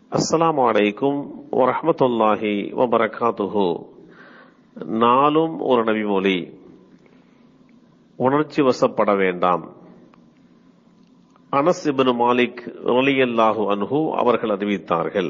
அஸ்ஸலாமு அலைக்கும் வரஹ்மத்துல்லாஹி வபரகாத்துஹு நாளும் ஒரு நபிமொழி உணர்ச்சி வசப்பட வேண்டாம் அனஸ் இப்னு மாலிக் ரலியல்லாஹு அன்ஹு அவர்கள் அறிவித்தார்கள்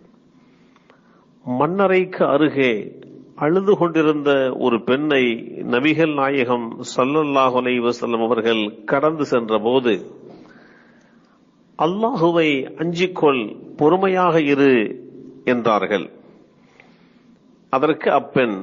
மன்னரைக்கு அருகே அழுது கொண்டிருந்த ஒரு பெண்ணை நபிகள் நாயகம் ஸல்லல்லாஹு அலைஹி வஸல்லம் அவர்கள் கடந்து சென்றபோது அல்லாஹுவை அஞ்சிக்கொள் பொறுமையாக இரு என்றார்கள் அதற்கு அப்பெண்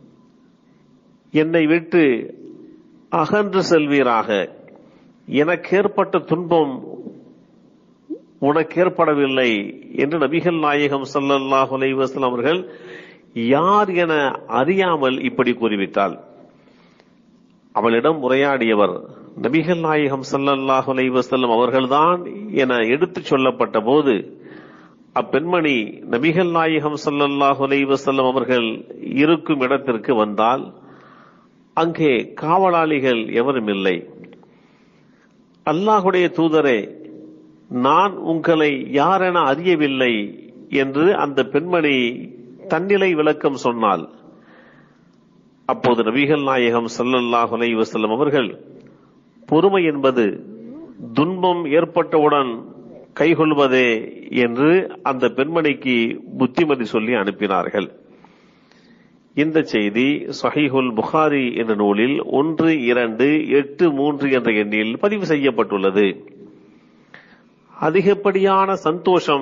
என்னை விட்டு அகன்று செல்வீராக எனக்கு ஏற்பட்ட துன்பம் உனக்கு ஏற்படவில்லை என்று நபிகள் நாயகம் ஸல்லல்லாஹு அலைஹி வஸல்லம் அவர்கள் யார் என அறியாமல் இப்படி கூறிவிட்டாள் அவளிடம் உரையாடியவர் நபிகள் நாயகம் ஸல்லல்லாஹு அலைஹி வஸல்லம் அவர்கள்தான் என எடுத்துச் சொல்லப்பட்ட போது அப்பெண்மணி நபிகள் நாயகம் ஸல்லல்லாஹு அலைஹி வஸல்லம் அவர்கள் இருக்கும் இடத்திற்கு வந்தால் அங்கே காவலாளிகள் எவரும் இல்லை அல்லாஹுடைய தூதரே நான் உங்களை யாரென அறியவில்லை என்று அந்த பெண்மணி தன்னிலை விளக்கம் சொன்னாள் அப்போது நபிகள் நாயகம் ஸல்லல்லாஹு அலைஹி வஸல்லம் அவர்கள் பொறுமை என்பது துன்பம் ஏற்பட்டவுடன் கைகொள்வதே என்று அந்த பெண்மணிக்கு புத்திமதி சொல்லி அனுப்பினார்கள் இந்த செய்தி சஹீஹுல் புகாரி என்ற நூலில் ஒன்று இரண்டு எட்டு மூன்று என்ற எண்ணில் பதிவு செய்யப்பட்டுள்ளது அதிகப்படியான சந்தோஷம்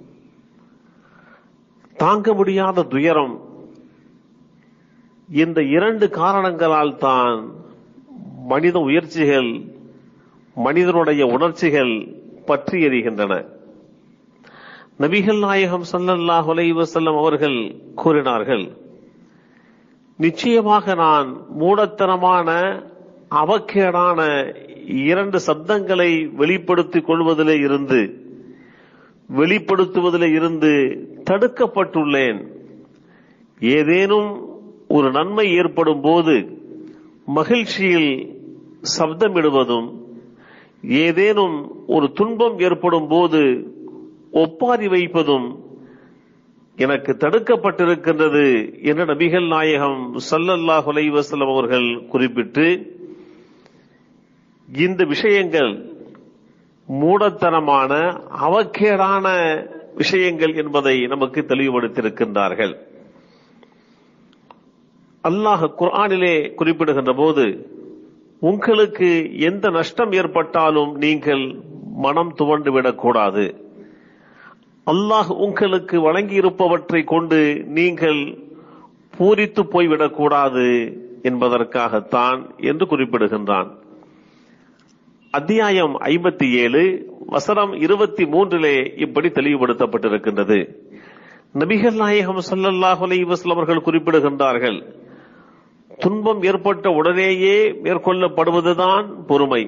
தாங்க முடியாத துயரம் இந்த இரண்டு காரணங்களால் தான் மனித உயர்ச்சிகள் மனிதனுடைய உணர்ச்சிகள் பற்றி எறிகின்றன நபிகள் நாயகம் ஸல்லல்லாஹு அலைஹி வஸல்லம் அவர்கள் கூறினார்கள் நிச்சயமாக நான் மூடத்தனமான அவக்கேடான இரண்டு சப்தங்களை வெளிப்படுத்திக் கொள்வதிலே இருந்து வெளிப்படுத்துவதிலே இருந்து தடுக்கப்பட்டுள்ளேன் ஏதேனும் ஒரு நன்மை ஏற்படும் போது மகிழ்ச்சியில் சப்தமிடுவதும் ஏதேனும் ஒரு துன்பம் ஏற்படும் போது ஒப்பாரி வைப்பதும் எனக்கு தடுக்கப்பட்டிருக்கின்றது என்று நபிகள் நாயகம் ஸல்லல்லாஹு அலைஹி வஸல்லம் அவர்கள் குறிப்பிட்டு இந்த விஷயங்கள் மூடத்தனமான அவக்கேடான விஷயங்கள் என்பதை நமக்கு தெளிவுபடுத்தியிருக்கின்றார்கள் அல்லாஹ் குர்ஆனிலே குறிப்பிடுகின்ற போது உங்களுக்கு எந்த நஷ்டம் ஏற்பட்டாலும் நீங்கள் மனம் துவண்டு விடக்கூடாது அல்லாஹ் உங்களுக்கு வழங்கியிருப்பவற்றை கொண்டு நீங்கள் பூரித்து போய்விடக்கூடாது என்பதற்காகத்தான் என்று குறிப்பிடுகின்றான் அத்தியாயம் ஐம்பத்தி ஏழு வசனம் இருபத்தி மூன்றிலே இப்படி தெளிவுபடுத்தப்பட்டிருக்கின்றது நபிகள் நாயகம் ஸல்லல்லாஹு அலைஹி வஸல்லம் அவர்கள் குறிப்பிடுகின்றார்கள் துன்பம் ஏற்பட்ட உடனேயே மேற்கொள்ளப்படுவதுதான் பொறுமை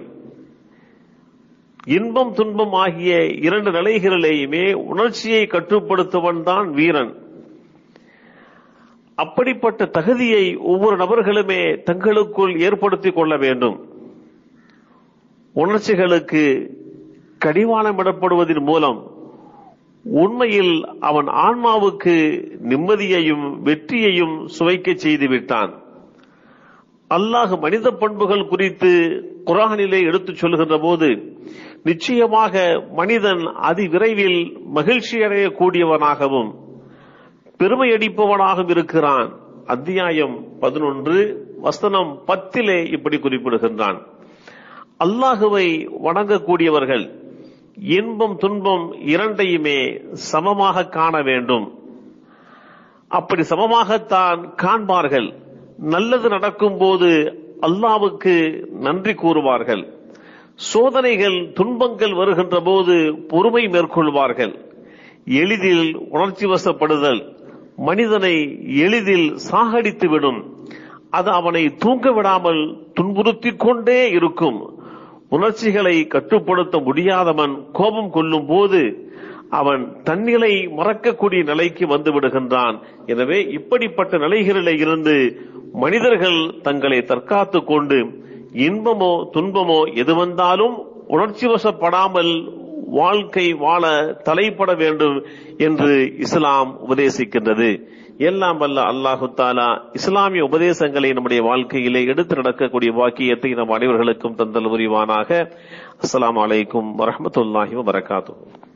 இன்பம் துன்பம் ஆகிய இரண்டு நிலைகளிலேயுமே உணர்ச்சியை கட்டுப்படுத்துவன் தான் வீரன் அப்படிப்பட்ட தகுதியை ஒவ்வொரு நபர்களுமே தங்களுக்குள் ஏற்படுத்திக் கொள்ள வேண்டும் உணர்ச்சிகளுக்கு கடிவாளமிடப்படுவதன் மூலம் உண்மையில் அவன் ஆன்மாவுக்கு நிம்மதியையும் வெற்றியையும் சுவைக்க செய்து விட்டான் அல்லாஹ் மனித பண்புகள் குறித்து குரானிலே எடுத்துச் சொல்கின்ற போது நிச்சயமாக மனிதன் அதி விரைவில் மகிழ்ச்சி அடையக்கூடியவனாகவும் பெருமையடிப்பவனாகவும் இருக்கிறான் அத்தியாயம் பதினொன்று வசனம் பத்திலே இப்படி குறிப்பிடுகின்றான் அல்லாஹுவை வணங்கக்கூடியவர்கள் இன்பம் துன்பம் இரண்டையுமே சமமாக காண வேண்டும் அப்படி சமமாகத்தான் காண்பார்கள் நல்லது நடக்கும் போது அல்லாவுக்கு நன்றி கூறுவார்கள் சோதனைகள் துன்பங்கள் வருகின்ற போது பொறுமை மேற்கொள்வார்கள் எளிதில் உணர்ச்சி வசப்படுதல் மனிதனை எளிதில் சாகடித்துவிடும் அது அவனை தூங்க விடாமல் துன்புறுத்திக் கொண்டே இருக்கும் உணர்ச்சிகளை கட்டுப்படுத்த முடியாதவன் கோபம் கொள்ளும் போது அவன் தன்னிலை மறக்கக்கூடிய நிலைக்கு வந்து விடுகின்றான் எனவே இப்படிப்பட்ட நிலைகளிலே இருந்து மனிதர்கள் தங்களை தற்காத்துக் கொண்டு இன்பமோ துன்பமோ எது வந்தாலும் உணர்ச்சி வசப்படாமல் வாழ்க்கை வாழ தலைப்பட வேண்டும் என்று இஸ்லாம் உபதேசிக்கின்றது எல்லாம் வல்ல அல்லாஹு தாலா இஸ்லாமிய உபதேசங்களை நம்முடைய வாழ்க்கையிலே எடுத்து நடக்கக்கூடிய வாக்கியத்தை நம் அனைவர்களுக்கும் தந்தல் புரிவானாக அஸ்ஸலாமு அலைக்கும் வரஹ்மத்துல்லாஹி வபரகாத்துஹு